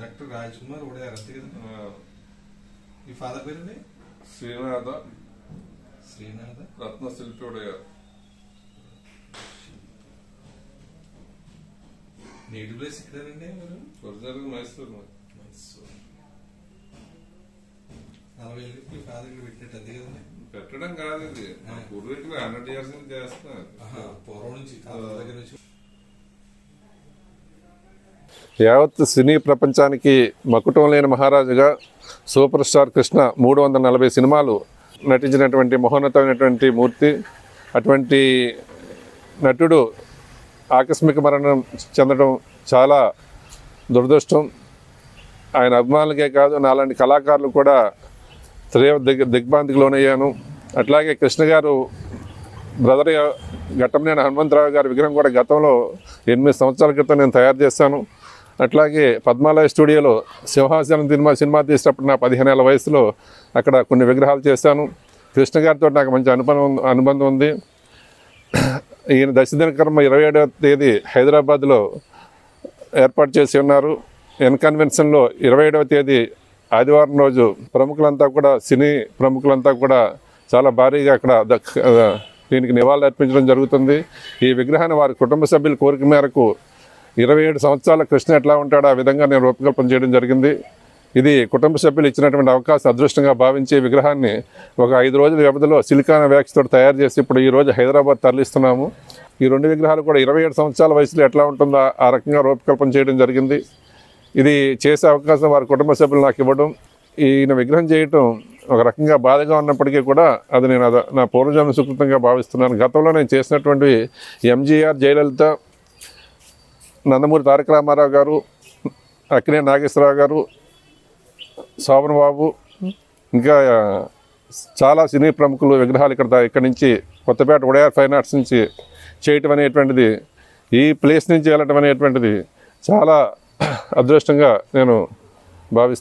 doctor Raj Kumar ఉడయారు అంతే కదా ఆ, మీ ఫాదర్ పేరండి శ్రీనాథ శ్రీనాథ రత్న శిల్పి ఉడయారు నేటివ్ ప్లేస్ ఇక్కడేనండి మీరు ఒరిజినల్ మైసూర్ మైసూర్ నలభై ఏళ్ళకి మీ ఫాదర్ ఇక్కడ పెట్టినట్టు అంతే కదండి పెట్టడం కాదు ఇది మా పూర్వీకులు హండ్రెడ్ ఇయర్స్ నుంచి చేస్తున్నారు ఆహా, పూర్వం నుంచి తాతల దగ్గర నుంచి యావత్ సినీ ప్రపంచానికి మకుటం లేని మహారాజుగా సూపర్ స్టార్ కృష్ణ మూడు వందల నలభై సినిమాలు నటించినటువంటి మహోన్నతమైనటువంటి మూర్తి అటువంటి నటుడు ఆకస్మిక మరణం చెందడం చాలా దురదృష్టం ఆయన అభిమానులకే కాదు నాలాంటి కళాకారులు కూడా తీవ్ర దిగ్ దిగ్భ్రాంతికి లోనయ్యాను అట్లాగే కృష్ణ గారు బ్రదర్ ఘట్టంనేని హనుమంతరావు గారి విగ్రహం కూడా గతంలో ఎనిమిది సంవత్సరాల క్రితం నేను తయారు చేశాను అట్లాగే పద్మాలయ స్టూడియోలో సింహాసనం సినిమా సినిమా తీసినప్పుడు నా పదిహేను ఏళ్ళ వయసులో అక్కడ కొన్ని విగ్రహాలు చేశాను కృష్ణ గారితో నాకు మంచి అనుబంధం అనుబంధం ఉంది ఈయన దశదిన కర్మ ఇరవై ఏడవ తేదీ హైదరాబాద్లో ఏర్పాటు చేసి ఉన్నారు ఎన్ కన్వెన్షన్లో ఇరవై ఏడవ తేదీ ఆదివారం రోజు ప్రముఖులంతా కూడా సినీ ప్రముఖులంతా కూడా చాలా భారీగా అక్కడ దక్- ఆ, దీనికి నివాళులు అర్పించడం జరుగుతుంది ఈ విగ్రహాన్ని వారి కుటుంబ సభ్యుల కోరిక మేరకు ఇరవై ఏడు సంవత్సరాల కృష్ణ ఎట్లా ఉంటాడో ఆ విధంగా నేను రూపకల్పన చేయడం జరిగింది ఇది కుటుంబ సభ్యులు ఇచ్చినటువంటి అవకాశం అదృష్టంగా భావించి ఈ విగ్రహాన్ని ఒక ఐదు రోజుల వ్యవధిలో సిలికాన్ వ్యాక్స్ తోటి తయారు చేసి ఇప్పుడు ఈ రోజు హైదరాబాద్ తరలిస్తున్నాము ఈ రెండు విగ్రహాలు కూడా ఇరవై ఏడు సంవత్సరాల వయసులో ఎట్లా ఉంటుందో ఆ రకంగా రూపకల్పన చేయడం జరిగింది ఇది చేసే అవకాశం వారి కుటుంబ సభ్యులు నాకు ఇవ్వడం ఈయన విగ్రహం చేయటం ఒక రకంగా బాధగా ఉన్నప్పటికీ కూడా అది నేను అద- నా పూర్వజన్మ సుకృతంగా భావిస్తున్నాను గతంలో నేను చేసినటువంటి ఎంజీఆర్ జయలలిత నందమూరి తారక రామారావు గారు అక్కినే నాగేశ్వరరావు గారు శోభన్ బాబు ఇంకా ఆ, చాలా సినీ ప్రముఖులు విగ్రహాలు ఇక్కడ దా- ఇక్కడ నుంచి కొత్తపేట ఉడయార్ ఫైన్ ఆర్ట్స్ నుంచి చేయటం అనేటువంటిది ఈ ప్లేస్ నుంచి వెళ్ళటం అనేటువంటిది చాలా అదృష్టంగా నేను భావిస్తున్నాను